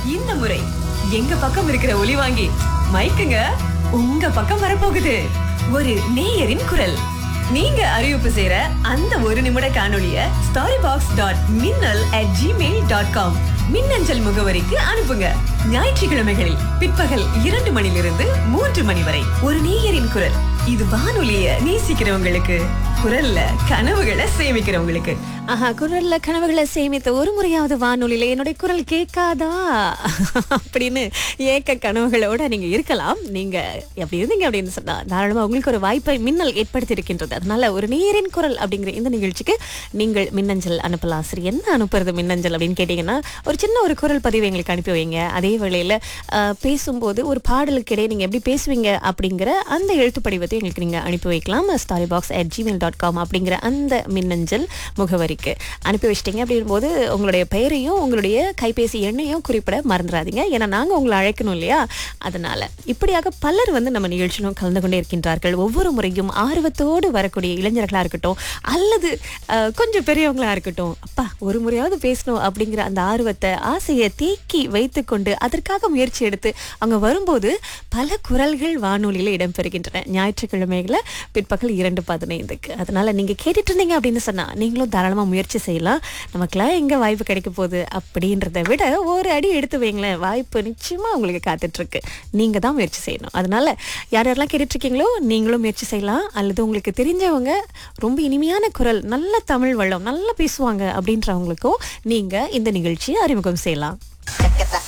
இந்த முறை எங்க பக்கம் இருக்கிற ஒலி வாங்கி மைக்குங்க உங்க பக்கம் வரப்போகுது ஒரு நேயரின் குரல் நீங்க அறிவிப்பு செய்யற அந்த ஒரு நிமிட காணொளிய ஸ்டாரி பாக்ஸ் டாட் மின்னல் அட் ஜிமெயில் டாட் காம் மின்னஞ்சல் முகவரிக்கு அனுப்புங்க ஞாயிற்றுக்கிழமைகளில் பிற்பகல் இரண்டு மணிலிருந்து மூன்று மணி வரை ஒரு நேயரின் குரல் இது வானொலிய நேசிக்கிறவங்களுக்கு குரல்ல கனவுகளை சேமிக்கிறவங்களுக்கு ஆஹா குரல்ல கனவுகளை சேமித்த ஒரு முறையாவது வானொலியில என்னுடைய குரல் கேட்காதா அப்படின்னு ஏக்க கனவுகளோட நீங்க இருக்கலாம் நீங்க எப்படி இருந்தீங்க அப்படின்னு சொன்னா தாராளமா உங்களுக்கு ஒரு வாய்ப்பை மின்னல் ஏற்படுத்தி இருக்கின்றது அதனால ஒரு நேரின் குரல் அப்படிங்கிற இந்த நிகழ்ச்சிக்கு நீங்கள் மின்னஞ்சல் அனுப்பலாம் சரி என்ன அனுப்புறது மின்னஞ்சல் அப்படின்னு கேட்டீங்கன்னா ஒரு சின்ன ஒரு குரல் பதிவு எங்களுக்கு அனுப்பி வைங்க அதே வேளையில அஹ், பேசும்போது ஒரு பாடலுக்கு இடையே நீங்க எப்படி பேசுவீங்க அப்படிங்கிற அந்த எழுத்து படிவத்தை எங்களுக்கு நீங்க அனுப்பி வைக்கலாம் story box at Gmail dot com அப்படிங்கிற அந்த மின்னஞ்சல் முகவரிக்கு அனுப்பி வச்சிட்டீங்க அப்படிங்கும்போது உங்களுடைய பெயரையும் உங்களுடைய கைபேசி எண்ணையும் குறிப்பிட மறந்துடாதீங்க ஏன்னா நாங்க உங்களை அழைக்கணும் இல்லையா அதனால இப்படியாக பலர் வந்து நம்ம நிகழ்ச்சியிலும் கலந்து கொண்டே இருக்கின்றார்கள் ஒவ்வொரு முறையும் ஆர்வத்தோடு வரக்கூடிய இளைஞர்களா இருக்கட்டும் அல்லது அஹ், கொஞ்சம் பெரியவங்களா இருக்கட்டும் அப்பா ஒரு முறையாவது பேசணும் அப்படிங்கிற அந்த ஆர்வத்தை ஆசையை தேக்கி வைத்துக்கொண்டு அதற்காக முயற்சி எடுத்து அவங்க வரும்போது பல குரல்கள் வானொலியில இடம்பெறுகின்றன ஞாயிற்றுக்கிழமைகளை பிற்பகல் இரண்டு பதினைந்துக்கு அதனால நீங்க கேட்டுட்டு இருந்தீங்க அப்படின்னு சொன்னா நீங்களும் தாராளமா முயற்சி செய்யலாம் நமக்குலாம் எங்க வாய்ப்பு கிடைக்க போகுது அப்படின்றத விட ஒரு அடி எடுத்து வைங்களேன் வாய்ப்பு நிச்சயமா உங்களுக்கு காத்துட்டு இருக்கு நீங்க தான் முயற்சி செய்யணும் அதனால யார் யாரெல்லாம் கேட்டுட்டு இருக்கீங்களோ நீங்களும் முயற்சி செய்யலாம் அல்லது உங்களுக்கு தெரிஞ்சவங்க ரொம்ப இனிமையான குரல் நல்ல தமிழ் வளம் நல்லா பேசுவாங்க அப்படின்றவங்களுக்கும் நீங்க இந்த நிகழ்ச்சியை அறிமுகம் செய்யலாம்